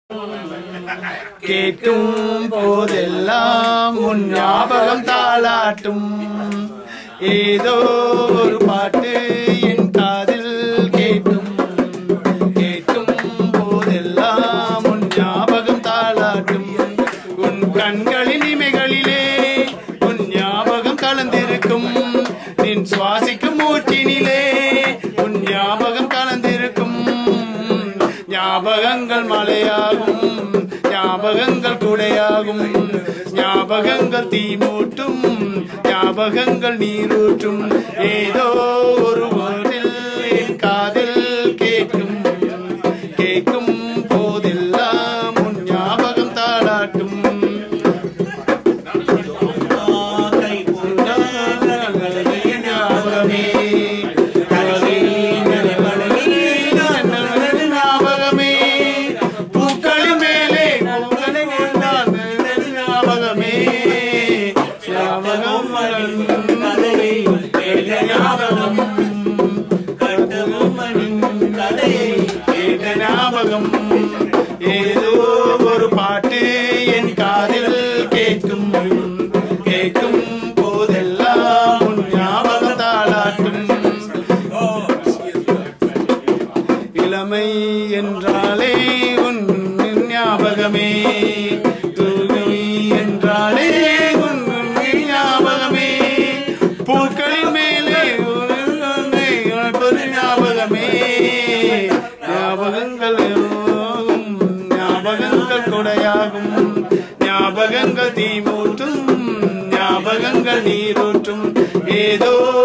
கேட்கும் போதெல்லாம் உன் ஞாபகம் தாளாட்டும் ஏதோ ஒரு பாட்டு என் காதில் கேட்கும் கேட்கும் போதெல்லாம் உன் ஞாபகம் தாளாட்டும் உன் கண்களின் இமைகளிலே உன் ஞாபகம் கலந்திருக்கும் நின் சுவாசிக்கும் மூச்சினிலே உன் ஞாபகம் கலந்திருக்கும் ஞாபகங்கள் மழையாகும் ஞாபகங்கள் குடையாகும் ஞாபகங்கள் தீ மூட்டும் ஞாபகங்கள் நீரூற்றும் ஏதோ ஒரு பாட்டில் என் காதில் கேட்கும் கேட்கும் போதெல்லாம் உன் ஞாபகம் தாளாட்டும் ஞாபகமே ஞாபகமே பூக்களின் மேலே பூக்களை நான் ஞாபகமே ஞாபகம் கதையை ஞாபகம் கதையை கேட்ட ஞாபகம் ஏதோ ஒரு பாட்டு என் காதில் கேட்கும் கேட்கும் போதெல்லாம் உன் ஞாபகம் தாளாட்டும் இளமை என்றாலே உன் ஞாபகமே தூய்மை என்றாலே உன் ஞாபகமே பூக்களின் மேலே ஒரு உன்னை உனக்கொரு ஞாபகமே ஞாபகங்கள் எல்லாம் ஞாபகங்கள் கொடையாகும் ஞாபகங்கள் தீமூட்டும் ஞாபகங்கள் நீரூற்றும் ஏதோ